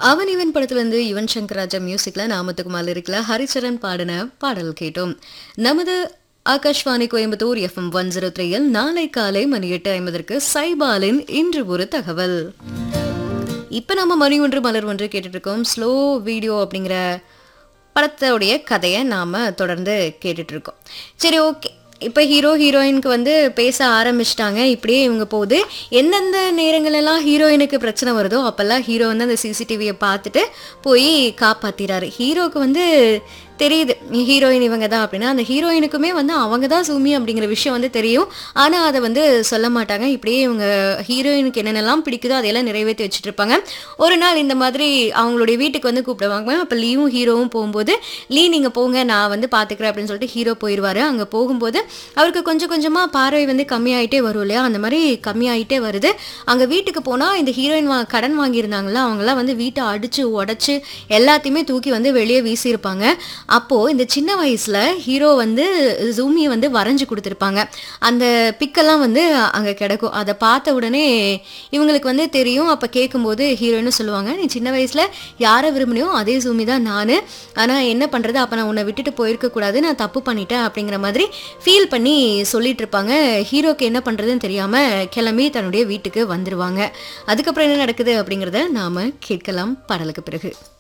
அவன் இவன் படத்துல இருந்து யுவன் சங்கர் ராஜா மியூசிக்ல நாமத்துக்குமால் இருக்கல ஹரிச்சரன் பாடின பாடல் கேட்டோம் நமது Akashvani Coimbatore FM one zero த்ரீயில் நாளை காலை மணி எட்டு ஐம்பதற்கு சைபாலின் இன்று ஒரு தகவல் இப்போ நம்ம மணி ஒன்று மலர் ஒன்று கேட்டுட்டு இருக்கோம் ஸ்லோ வீடியோ அப்படிங்கிற படத்தோடைய கதையை நாம் தொடர்ந்து கேட்டுட்டு இருக்கோம் சரி ஓகே இப்போ ஹீரோ ஹீரோயினுக்கு வந்து பேச ஆரம்பிச்சிட்டாங்க இப்படியே இவங்க போகுது எந்தெந்த நேரங்களெல்லாம் ஹீரோயினுக்கு பிரச்சனை வருதோ அப்போல்லாம் ஹீரோ வந்து அந்த சிசிடிவியை பார்த்துட்டு போய் காப்பாத்திறாரு ஹீரோக்கு வந்து தெரியுது ஹீரோயின் இவங்க தான் அப்படின்னா அந்த ஹீரோயினுக்குமே வந்து அவங்க தான் சூமி அப்படிங்கிற விஷயம் வந்து தெரியும் ஆனால் அதை வந்து சொல்ல மாட்டாங்க இப்படியே இவங்க ஹீரோயினுக்கு என்னென்னலாம் பிடிக்குதோ அதையெல்லாம் நிறைவேற்றி வச்சுட்டு இருப்பாங்க ஒரு நாள் இந்த மாதிரி அவங்களுடைய வீட்டுக்கு வந்து கூப்பிடுவாங்க அப்போ லீவும் ஹீரோவும் போகும்போது லீ நீங்கள் போங்க நான் வந்து பார்த்துக்கிறேன் அப்படின்னு சொல்லிட்டு ஹீரோ போயிடுவார் அங்கே போகும்போது அவருக்கு கொஞ்சம் கொஞ்சமாக பார்வை வந்து கம்மியாயிட்டே வரும் இல்லையா அந்த மாதிரி கம்மியாயிட்டே வருது அங்கே வீட்டுக்கு போனால் இந்த ஹீரோயின் வா கடன் வாங்கியிருந்தாங்களா அவங்களாம் வந்து வீட்டை அடித்து உடச்சி எல்லாத்தையுமே தூக்கி வந்து வெளியே வீசியிருப்பாங்க அப்போது இந்த சின்ன வயசில் ஹீரோ வந்து ஜூமியை வந்து வரைஞ்சி கொடுத்துருப்பாங்க அந்த பிக்கெல்லாம் வந்து அங்கே கிடக்கும் அதை பார்த்த உடனே இவங்களுக்கு வந்து தெரியும் அப்போ கேட்கும்போது ஹீரோயினும் சொல்லுவாங்க நீ சின்ன வயசில் யாரை விரும்பினியோ அதே ஜூமி தான் நான் ஆனால் என்ன பண்ணுறது அப்போ நான் உன்னை விட்டுட்டு போயிருக்கக்கூடாது நான் தப்பு பண்ணிட்டேன் அப்படிங்கிற மாதிரி ஃபீல் பண்ணி சொல்லிட்டு இருப்பாங்க ஹீரோக்கு என்ன பண்ணுறதுன்னு தெரியாமல் கிளம்பி தன்னுடைய வீட்டுக்கு வந்துடுவாங்க அதுக்கப்புறம் என்ன நடக்குது அப்படிங்கிறத நாம் கேட்கலாம் பாடலுக்கு பிறகு